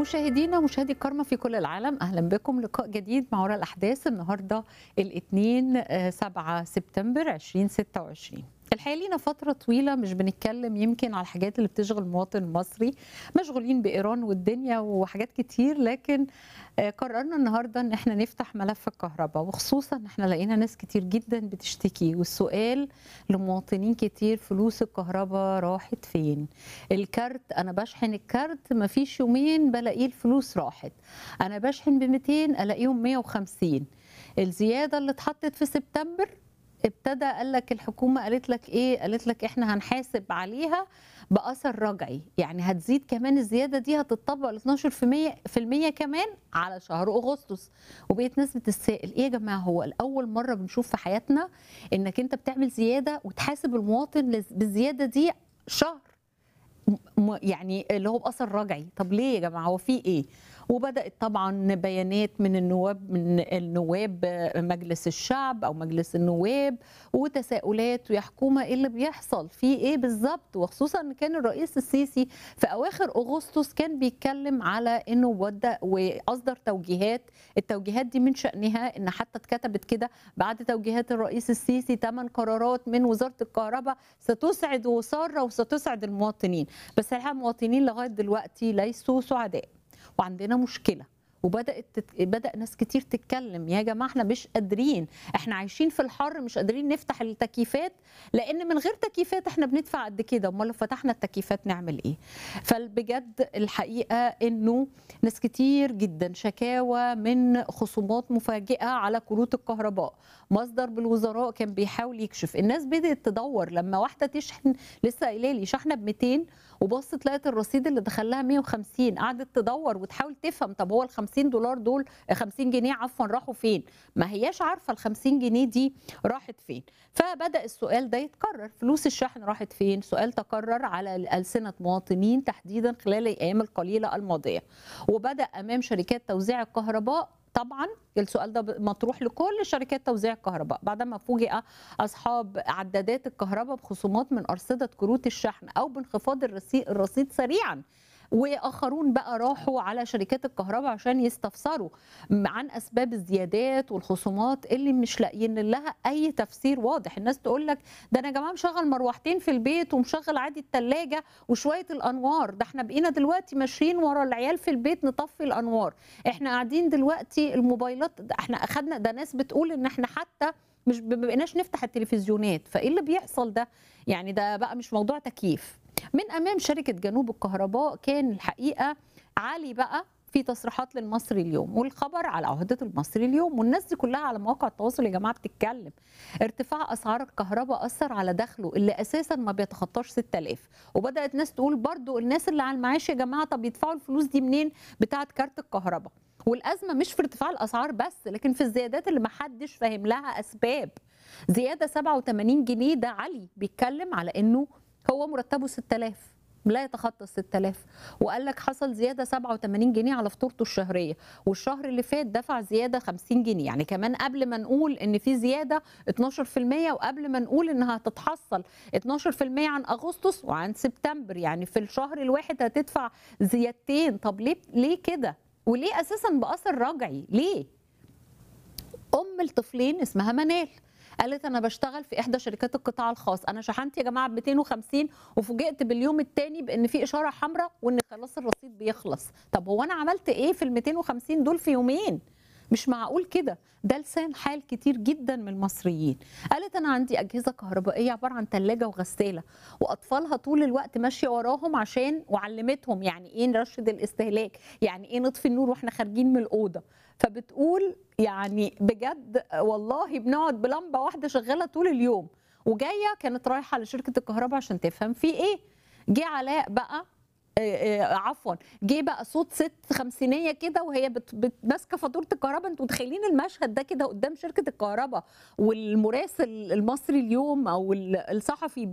مشاهدينا مشاهدي الكرمة في كل العالم أهلا بكم لقاء جديد مع وراء الأحداث النهاردة الاثنين 7 سبتمبر 2026 الحقيقة لينا فترة طويلة مش بنتكلم يمكن على الحاجات اللي بتشغل المواطن المصري مشغولين بإيران والدنيا وحاجات كتير لكن قررنا النهاردة ان احنا نفتح ملف الكهرباء وخصوصا ان احنا لقينا ناس كتير جدا بتشتكي والسؤال لمواطنين كتير فلوس الكهرباء راحت فين الكارت انا بشحن الكارت مفيش يومين بلاقيه الفلوس راحت انا بشحن ب 200 الاقيهم 150 الزيادة اللي اتحطت في سبتمبر ابتدى قال لك الحكومه قالت لك ايه قالت لك احنا هنحاسب عليها باثر رجعي يعني هتزيد كمان الزياده دي هتطبق ل 12% في المية كمان على شهر اغسطس وبقيت ناس بتتسائل ايه يا جماعه هو الاول مره بنشوف في حياتنا انك انت بتعمل زياده وتحاسب المواطن بالزياده دي شهر يعني اللي هو باثر رجعي طب ليه يا جماعه هو في ايه وبدات طبعا بيانات من النواب من النواب مجلس الشعب او مجلس النواب وتساؤلات ويا حكومه ايه اللي بيحصل في ايه بالظبط وخصوصا ان كان الرئيس السيسي في اواخر اغسطس كان بيتكلم على انه ودى واصدر توجيهات التوجيهات دي من شانها ان حتى اتكتبت كده بعد توجيهات الرئيس السيسي ثمان قرارات من وزاره الكهرباء ستسعد وساره وستسعد المواطنين بس الحقيقه المواطنين لغايه دلوقتي ليسوا سعداء وعندنا مشكله وبدات تت... بدا ناس كتير تتكلم يا جماعه احنا مش قادرين احنا عايشين في الحر مش قادرين نفتح التكييفات لان من غير تكييفات احنا بندفع قد كده امال لو فتحنا التكييفات نعمل ايه فبجد الحقيقه انه ناس كتير جدا شكاوى من خصومات مفاجئه على كروت الكهرباء مصدر بالوزراء كان بيحاول يكشف الناس بدات تدور لما واحده تشحن لسه قايله لي شحنه ب 200 وبصت لقت الرصيد اللي دخل لها 150 قعدت تدور وتحاول تفهم طب هو ال 50 دولار دول 50 جنيه عفوا راحوا فين ما هياش عارفه ال 50 جنيه دي راحت فين فبدا السؤال ده يتكرر فلوس الشحن راحت فين سؤال تكرر على السنه مواطنين تحديدا خلال الايام القليله الماضيه وبدا امام شركات توزيع الكهرباء طبعا السؤال ده مطروح لكل شركات توزيع الكهرباء بعدما فوجئ اصحاب عدادات الكهرباء بخصومات من ارصده كروت الشحن او بانخفاض الرصيد سريعا واخرون بقى راحوا على شركات الكهرباء عشان يستفسروا عن اسباب الزيادات والخصومات اللي مش لاقيين لها اي تفسير واضح الناس تقول لك ده انا يا جماعه مشغل مروحتين في البيت ومشغل عادي الثلاجه وشويه الانوار ده احنا بقينا دلوقتي ماشيين ورا العيال في البيت نطفي الانوار احنا قاعدين دلوقتي الموبايلات احنا اخدنا ده ناس بتقول ان احنا حتى مش بقيناش نفتح التلفزيونات فايه اللي بيحصل ده يعني ده بقى مش موضوع تكييف من امام شركه جنوب الكهرباء كان الحقيقه عالي بقى في تصريحات للمصري اليوم والخبر على عهده المصري اليوم والناس دي كلها على مواقع التواصل يا جماعه بتتكلم ارتفاع اسعار الكهرباء اثر على دخله اللي اساسا ما بيتخطاش 6000 وبدات ناس تقول برضو الناس اللي على المعاش يا جماعه طب يدفعوا الفلوس دي منين بتاعه كارت الكهرباء والازمه مش في ارتفاع الاسعار بس لكن في الزيادات اللي ما حدش فاهم لها اسباب زياده 87 جنيه ده علي بيتكلم على انه هو مرتبه 6000 لا يتخطى 6000 وقال لك حصل زياده 87 جنيه على فاتورته الشهريه والشهر اللي فات دفع زياده 50 جنيه يعني كمان قبل ما نقول ان في زياده 12% وقبل ما نقول انها هتتحصل 12% عن اغسطس وعن سبتمبر يعني في الشهر الواحد هتدفع زيادتين طب ليه ليه كده وليه اساسا باثر رجعي ليه ام الطفلين اسمها منال قالت انا بشتغل في احدى شركات القطاع الخاص انا شحنت يا جماعه ب 250 وفوجئت باليوم الثاني بان في اشاره حمراء وان خلاص الرصيد بيخلص طب هو انا عملت ايه في ال 250 دول في يومين مش معقول كده ده لسان حال كتير جدا من المصريين قالت انا عندي اجهزه كهربائيه عباره عن ثلاجه وغساله واطفالها طول الوقت ماشيه وراهم عشان وعلمتهم يعني ايه نرشد الاستهلاك يعني ايه نطفي النور واحنا خارجين من الاوضه فبتقول يعني بجد والله بنقعد بلمبه واحده شغاله طول اليوم وجايه كانت رايحه لشركه الكهرباء عشان تفهم في ايه جه علاء بقى عفوا جه بقى صوت ست خمسينيه كده وهي ماسكه فاتوره الكهرباء انتوا متخيلين المشهد ده كده قدام شركه الكهرباء والمراسل المصري اليوم او الصحفي